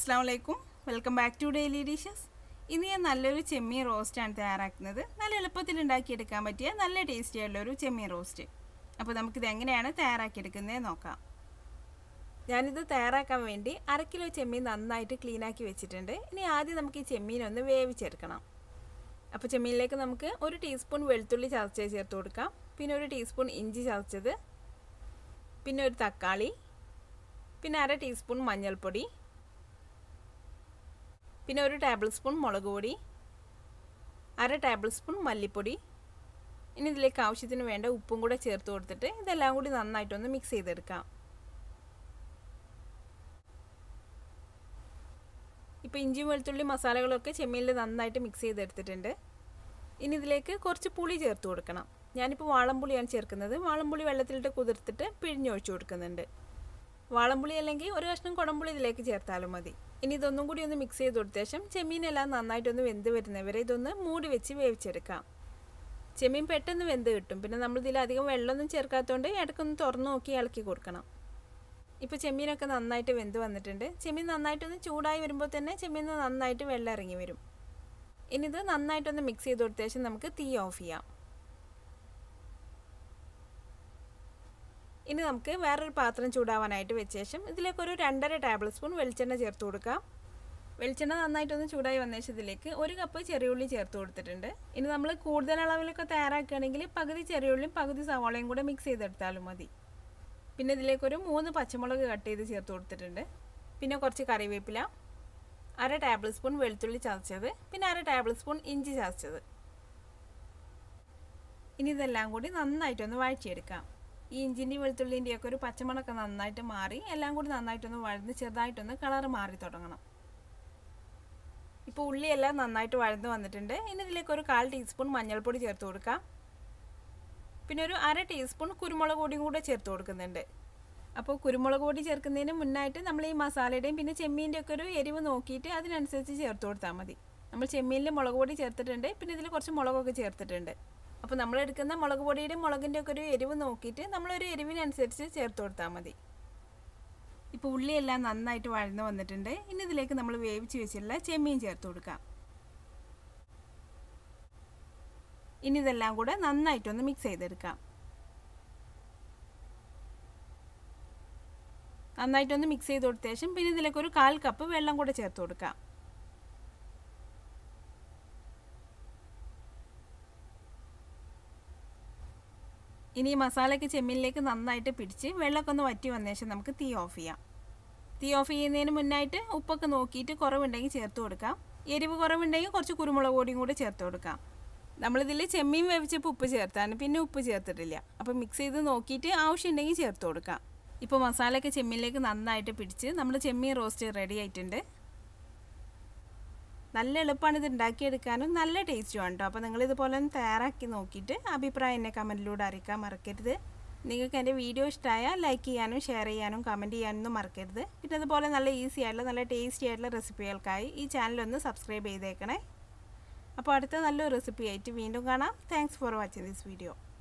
അസ്സാം വലൈക്കും welcome back to daily dishes ഇന്ന് ഞാൻ നല്ലൊരു ചെമ്മീൻ റോസ്റ്റാണ് തയ്യാറാക്കുന്നത് നല്ല എളുപ്പത്തിൽ ഉണ്ടാക്കിയെടുക്കാൻ പറ്റിയ നല്ല ടേസ്റ്റി ആയിട്ടുള്ള ഒരു ചെമ്മീൻ റോസ്റ്റ് അപ്പോൾ നമുക്കിത് എങ്ങനെയാണ് തയ്യാറാക്കിയെടുക്കുന്നത് നോക്കാം ഞാനിത് തയ്യാറാക്കാൻ വേണ്ടി അര കിലോ ചെമ്മീൻ നന്നായിട്ട് ക്ലീനാക്കി വെച്ചിട്ടുണ്ട് ഇനി ആദ്യം നമുക്ക് ഈ ചെമ്മീൻ ഒന്ന് വേവിച്ചെടുക്കണം അപ്പോൾ ചെമ്മീനിലേക്ക് നമുക്ക് ഒരു ടീസ്പൂൺ വെളുത്തുള്ളി ചതച്ചത് ചേർത്ത് കൊടുക്കാം പിന്നെ ഒരു ടീസ്പൂൺ ഇഞ്ചി ചതച്ചത് പിന്നെ ഒരു തക്കാളി പിന്നെ അര ടീസ്പൂൺ മഞ്ഞൾപ്പൊടി പിന്നെ ഒരു ടേബിൾ സ്പൂൺ മുളക് പൊടി അര ടേബിൾ സ്പൂൺ മല്ലിപ്പൊടി ഇനി ഇതിലേക്ക് ആവശ്യത്തിന് വേണ്ട ഉപ്പും കൂടെ ചേർത്ത് കൊടുത്തിട്ട് ഇതെല്ലാം കൂടി നന്നായിട്ടൊന്ന് മിക്സ് ചെയ്തെടുക്കാം ഇപ്പോൾ ഇഞ്ചി വെളുത്തുള്ളി മസാലകളൊക്കെ ചെമ്മീനിൽ നന്നായിട്ട് മിക്സ് ചെയ്തെടുത്തിട്ടുണ്ട് ഇനി ഇതിലേക്ക് കുറച്ച് പുളി ചേർത്ത് കൊടുക്കണം ഞാനിപ്പോൾ വാളംപുളിയാണ് ചേർക്കുന്നത് വാളംപുളി വെള്ളത്തിലിട്ട് കുതിർത്തിട്ട് പിഴിഞ്ഞൊഴിച്ചു കൊടുക്കുന്നുണ്ട് വാളംപുളി അല്ലെങ്കിൽ ഒരു കഷ്ണം കുടംപുളി ഇതിലേക്ക് ചേർത്താലും മതി ഇനി ഇതൊന്നും കൂടി ഒന്ന് മിക്സ് ചെയ്ത് കൊടുത്ത ശേഷം ചെമ്മീനെല്ലാം നന്നായിട്ടൊന്ന് വെന്ത് വരുന്നവരെ ഇതൊന്ന് മൂടി വെച്ച് വേവിച്ചെടുക്കാം ചെമ്മീൻ പെട്ടെന്ന് വെന്ത് കിട്ടും പിന്നെ നമ്മൾ ഇതിൽ അധികം വെള്ളമൊന്നും ചേർക്കാത്തതുകൊണ്ട് ഇടയ്ക്കൊന്ന് തുറന്നു നോക്കി ഇളക്കി കൊടുക്കണം ഇപ്പോൾ ചെമ്മീനൊക്കെ നന്നായിട്ട് വെന്ത് വന്നിട്ടുണ്ട് ചെമ്മീൻ നന്നായിട്ടൊന്ന് ചൂടായി വരുമ്പോൾ തന്നെ ചെമ്മീൻ നന്നായിട്ട് വെള്ളം ഇറങ്ങി വരും ഇനി ഇത് നന്നായിട്ടൊന്ന് മിക്സ് ചെയ്ത് കൊടുത്ത ശേഷം നമുക്ക് തീ ഓഫ് ചെയ്യാം ഇനി നമുക്ക് വേറൊരു പാത്രം ചൂടാവാനായിട്ട് വെച്ച ശേഷം ഇതിലേക്ക് ഒരു രണ്ടര ടേബിൾ സ്പൂൺ വെളിച്ചെണ്ണ ചേർത്ത് കൊടുക്കാം വെളിച്ചെണ്ണ നന്നായിട്ടൊന്ന് ചൂടായി വന്ന ശേഷം ഇതിലേക്ക് ഒരു കപ്പ് ചെറിയുള്ളി ചേർത്ത് കൊടുത്തിട്ടുണ്ട് ഇനി നമ്മൾ കൂടുതൽ അളവിലൊക്കെ തയ്യാറാക്കുകയാണെങ്കിൽ പകുതി ചെറിയുള്ളിയും പകുതി സവാളയും കൂടെ മിക്സ് ചെയ്തെടുത്താലും മതി പിന്നെ ഇതിലേക്ക് ഒരു മൂന്ന് പച്ചമുളക് കട്ട് ചെയ്ത് ചേർത്ത് കൊടുത്തിട്ടുണ്ട് പിന്നെ കുറച്ച് കറിവേപ്പില അര ടേബിൾ സ്പൂൺ വെളുത്തുള്ളി ചതച്ചത് പിന്നെ അര ടേബിൾ സ്പൂൺ ഇഞ്ചി ചതച്ചത് ഇനി ഇതെല്ലാം കൂടി നന്നായിട്ടൊന്ന് വഴറ്റിയെടുക്കാം ഈ ഇഞ്ചിൻ്റെയും വെളുത്തുള്ളിൻ്റെയും ഒക്കെ ഒരു പച്ചമണമൊക്കെ നന്നായിട്ട് മാറി എല്ലാം കൂടി നന്നായിട്ടൊന്ന് വഴന്ന് ചെറുതായിട്ടൊന്ന് കളറ് മാറി തുടങ്ങണം ഇപ്പോൾ ഉള്ളിയെല്ലാം നന്നായിട്ട് വഴന്ന് വന്നിട്ടുണ്ട് ഇനി ഇതിലേക്ക് ഒരു കാൽ ടീസ്പൂൺ മഞ്ഞൾപ്പൊടി ചേർത്ത് കൊടുക്കാം പിന്നെ ഒരു അര ടീസ്പൂൺ കുരുമുളക് പൊടിയും കൂടെ ചേർത്ത് കൊടുക്കുന്നുണ്ട് അപ്പോൾ കുരുമുളക് പൊടി ചേർക്കുന്നതിന് മുന്നായിട്ട് നമ്മൾ ഈ മസാലയുടെയും പിന്നെ ചെമ്മീൻ്റെ ഒക്കെ ഒരു എരിവ് നോക്കിയിട്ട് അതിനനുസരിച്ച് ചേർത്ത് കൊടുത്താൽ മതി നമ്മൾ ചെമ്മീനിൽ മുളക് പൊടി ചേർത്തിട്ടുണ്ട് പിന്നെ ഇതിൽ കുറച്ച് മുളകൊക്കെ ചേർത്തിട്ടുണ്ട് അപ്പോൾ നമ്മൾ എടുക്കുന്ന മുളക് പൊടിയുടെ മുളകിൻ്റെ ഒക്കെ ഒരു എരിവ് നോക്കിയിട്ട് നമ്മളൊരു എരിവിനനുസരിച്ച് ചേർത്ത് കൊടുത്താൽ മതി ഇപ്പോൾ ഉള്ളിയെല്ലാം നന്നായിട്ട് വഴന്ന് വന്നിട്ടുണ്ട് ഇനി ഇതിലേക്ക് നമ്മൾ വേവിച്ച് വെച്ചിട്ടുള്ള ചെമ്മീൻ ചേർത്ത് കൊടുക്കാം ഇനി ഇതെല്ലാം കൂടെ നന്നായിട്ടൊന്ന് മിക്സ് ചെയ്തെടുക്കാം നന്നായിട്ടൊന്ന് മിക്സ് ചെയ്ത് കൊടുത്ത ശേഷം പിന്നെ ഇതിലേക്ക് ഒരു കാൽ കപ്പ് വെള്ളം കൂടെ ചേർത്ത് കൊടുക്കാം ഇനി ഈ മസാലയ്ക്ക് ചെമ്മീനിലേക്ക് നന്നായിട്ട് പിടിച്ച് വെള്ളമൊക്കെ ഒന്ന് വറ്റി വന്ന ശേഷം നമുക്ക് തീ ഓഫ് ചെയ്യാം തീ ഓഫ് ചെയ്യുന്നതിന് മുന്നായിട്ട് ഉപ്പൊക്കെ നോക്കിയിട്ട് കുറവുണ്ടെങ്കിൽ ചേർത്ത് കൊടുക്കാം എരിവ് കുറവുണ്ടെങ്കിൽ കുറച്ച് കുരുമുളക് പൊടിയും കൂടെ ചേർത്ത് കൊടുക്കാം നമ്മളിതിൽ ചെമ്മീൻ വേവിച്ചപ്പോൾ ഉപ്പ് ചേർത്താണ് പിന്നെ ഉപ്പ് ചേർത്തിട്ടില്ല അപ്പോൾ മിക്സ് ചെയ്ത് നോക്കിയിട്ട് ആവശ്യമുണ്ടെങ്കിൽ ചേർത്ത് കൊടുക്കാം ഇപ്പോൾ മസാലയൊക്കെ ചെമ്മീനിലേക്ക് നന്നായിട്ട് പിടിച്ച് നമ്മുടെ ചെമ്മീൻ റോസ്റ്റ് റെഡി ആയിട്ടുണ്ട് നല്ല എളുപ്പമാണ് ഇത് ഉണ്ടാക്കിയെടുക്കാനും നല്ല ടേസ്റ്റുമാണ് കേട്ടോ അപ്പോൾ നിങ്ങളിതുപോലെ ഒന്ന് തയ്യാറാക്കി നോക്കിയിട്ട് അഭിപ്രായം എന്നെ കമൻറ്റിലൂടെ അറിയിക്കാൻ മറക്കരുത് നിങ്ങൾക്ക് എൻ്റെ വീഡിയോ ഇഷ്ടമായാൽ ലൈക്ക് ചെയ്യാനും ഷെയർ ചെയ്യാനും കമൻറ്റ് ചെയ്യാനൊന്നും മറക്കരുത് പിന്നെ അതുപോലെ നല്ല ഈസി ആയിട്ടുള്ള നല്ല ടേസ്റ്റി ആയിട്ടുള്ള റെസിപ്പികൾക്കായി ഈ ചാനലൊന്ന് സബ്സ്ക്രൈബ് ചെയ്തേക്കണേ അപ്പോൾ അടുത്ത നല്ലൊരു റെസിപ്പി ആയിട്ട് വീണ്ടും കാണാം thanks for watching this video